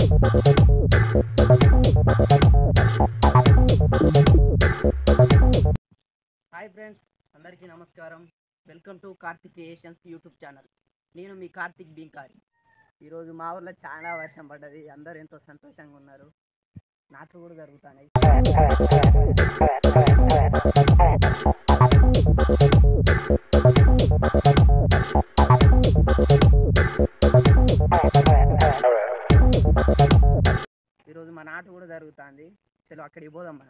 Hi friends అందరికీ నమస్కారం welcome to Karthik creations YouTube channel నేను మీ కార్తిక్ బీంకారి ఈరోజు మా ఊర్లో చాలా వర్షం పడ్డది అందరూ ఎంతో సంతోషంగా ఉన్నారు నాట్లు కూడా జరుగుతున్నాయి ఈరోజు మా నాటు కూడా జరుగుతుంది చలో అక్కడికి పోదాం మనం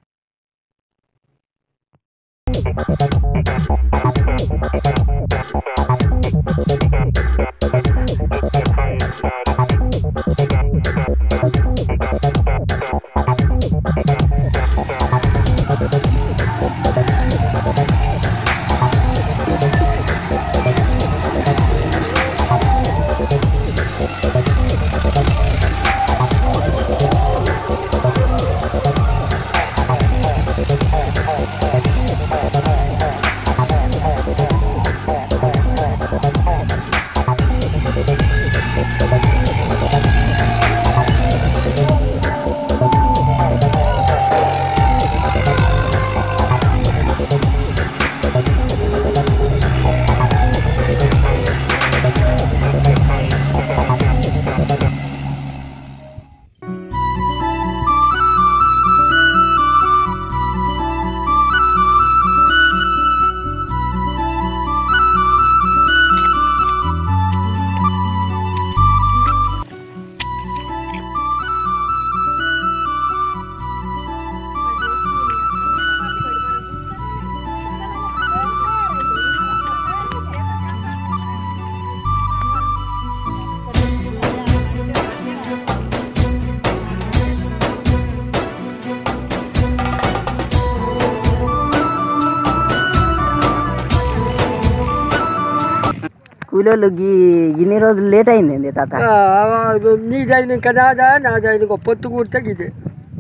కూలోళ్ళు గీ ఇన్ని రోజులు లేట్ అయింది తాత నీదైన ఇంకా నాదా నాదైన ఇంకో పొత్తు కూడితే ఇది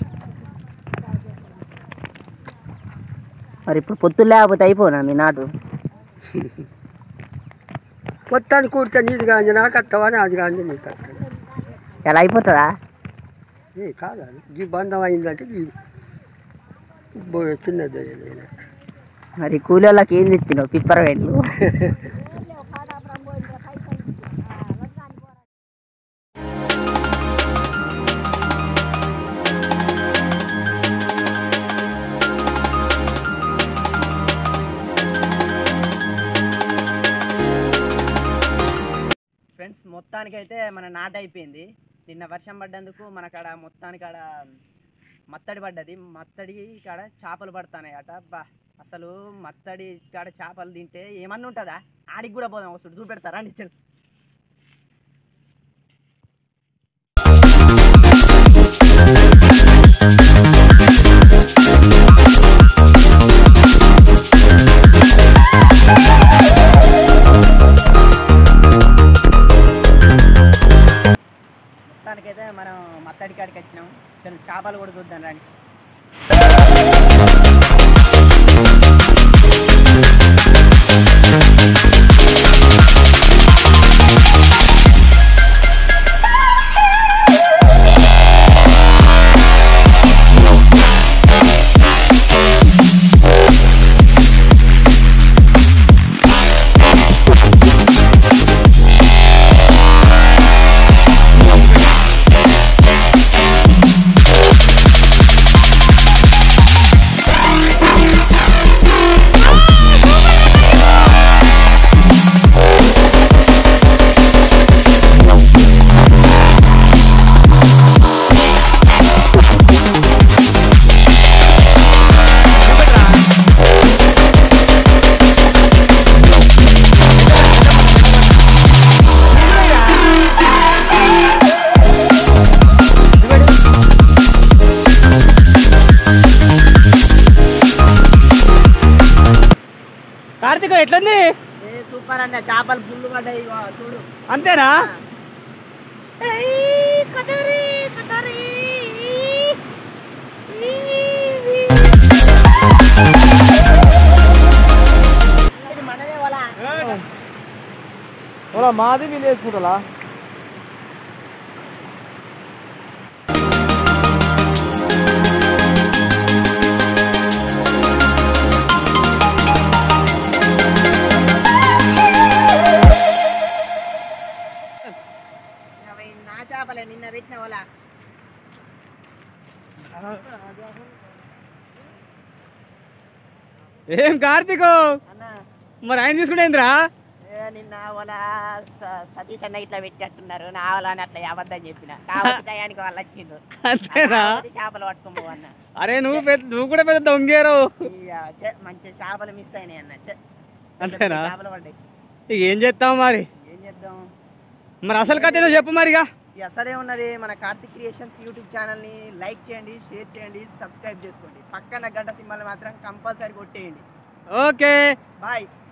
మరి ఇప్పుడు పొత్తులు లేకపోతే అయిపోనా మీ నాటు పొత్తాన్ని కూడితే నీది కాంది నాకు వస్తావా నాది కాంది నీకు వస్తాను ఎలా అయిపోతుందా ఏ కాదు అది. ఈ బంధం అయిందంటే ఈ బో- చిన్నది నేను మరి కూలోళ్ళకి ఏం తెచ్చినావు పిప్పరగడ్లు ఫ్రెండ్స్ మొత్తానికైతే మన నాట అయిపోయింది నిన్న వర్షం పడ్డందుకు మన కాడ మొత్తానికాడ మత్తడి పడ్డది మత్తడి కాడ చేపలు పడతాయి అట బా అసలు మత్తడి కాడ చేపలు తింటే ఏమన్నా ఉంటుందా ఆడికి కూడా పోదాం వస్తుడు చూపెడతారా అండి చెల్ మొత్తానికైతే మనం మత్తడి కాడికి వచ్చినాం చల్ చేపలు కూడా చూద్దాం రండి కార్తీక ఎట్లుంది ఏ సూపర్ అండి చేపలు పుల్లు పడ్డాయి ఇగో చూడు అంతేనా ఇది మనదే వాళ్ళ ఓలా మాది మీరు వేసుకుంటా చేపలే నిన్న పెట్టిన వాళ్ళ ఏం కార్తీక్ అన్న మరి ఆయన తీసుకుంటేంద్రా ఏ నిన్న వాళ్ళ స- సతీష్ అన్న ఇట్లా పెట్టినట్టున్నారు నా వాళ్ళని అట్లా అబద్ధం చెప్పిన కాబట్టి టయానికి వాళ్ళు వచ్చిండు అంతేనా కాబట్టి చేపలు పట్టుకోము అన్న అరే నువ్వు పెద్ద నువ్వు కూడా పెద్ద దొంగేరు ఇక ఛే, మంచి చేపలు మిస్ అయినాయి అన్న ఛే. అంతేనా? చేపలు పడ్డాయి ఇక ఏం చేస్తావు మరి ఏం చేద్దాం మరి అసలు కథ ఏదో చెప్పు మరిగా ఇక అసలే ఉన్నది మన కార్తిక్ క్రియేషన్స్ యూట్యూబ్ ఛానల్ని లైక్ చేయండి షేర్ చేయండి సబ్స్క్రైబ్ చేసుకోండి పక్కన గంట సింబల్ మాత్రం కంపల్సరీ కొట్టేయండి ఓకే బాయ్